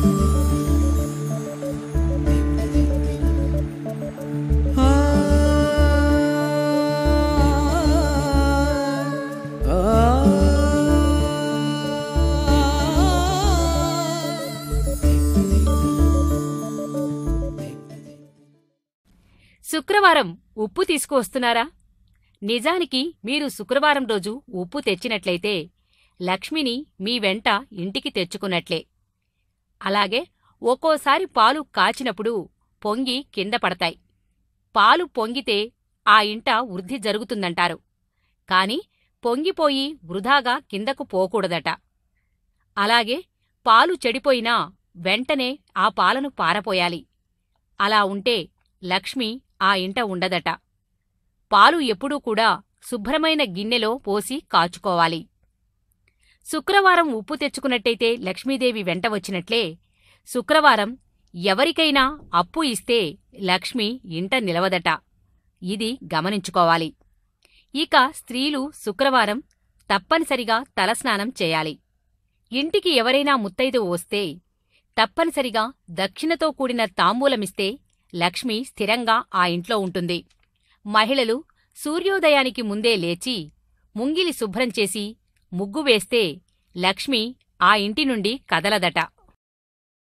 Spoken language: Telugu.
శుక్రవారం ఉప్పు తీసుకువస్తున్నారా నిజానికి మీరు శుక్రవారం రోజు ఉప్పు తెచ్చినట్లయితే లక్ష్మిని మీ వెంట ఇంటికి తెచ్చుకున్నట్లే అలాగే ఒక్కోసారి పాలు కాచినప్పుడు పొంగి కింద పడతాయి పాలు పొంగితే ఆ ఇంట వృద్ధి జరుగుతుందంటారు కాని పొంగిపోయి వృధాగా కిందకు పోకూడదట అలాగే పాలు చెడిపోయినా వెంటనే ఆ పాలను పారపోయాలి అలా ఉంటే లక్ష్మి ఆ ఇంట ఉండదట పాలు ఎప్పుడూ కూడా శుభ్రమైన గిన్నెలో పోసి కాచుకోవాలి శుక్రవారం ఉప్పు తెచ్చుకున్నట్టయితే లక్ష్మీదేవి వెంట వచ్చినట్లే శుక్రవారం ఎవరికైనా అప్పు ఇస్తే లక్ష్మి ఇంట నిలవదట ఇది గమనించుకోవాలి ఇక స్త్రీలు శుక్రవారం తప్పనిసరిగా తలస్నానం చేయాలి ఇంటికి ఎవరైనా ముత్తైదువు వస్తే తప్పనిసరిగా దక్షిణతో కూడిన తాంబూలమిస్తే లక్ష్మి స్థిరంగా ఆ ఇంట్లో ఉంటుంది మహిళలు సూర్యోదయానికి ముందే లేచి ముంగిలి శుభ్రం చేసి ముగ్గు వేస్తే లక్ష్మి ఆ ఇంటి నుండి కదలదట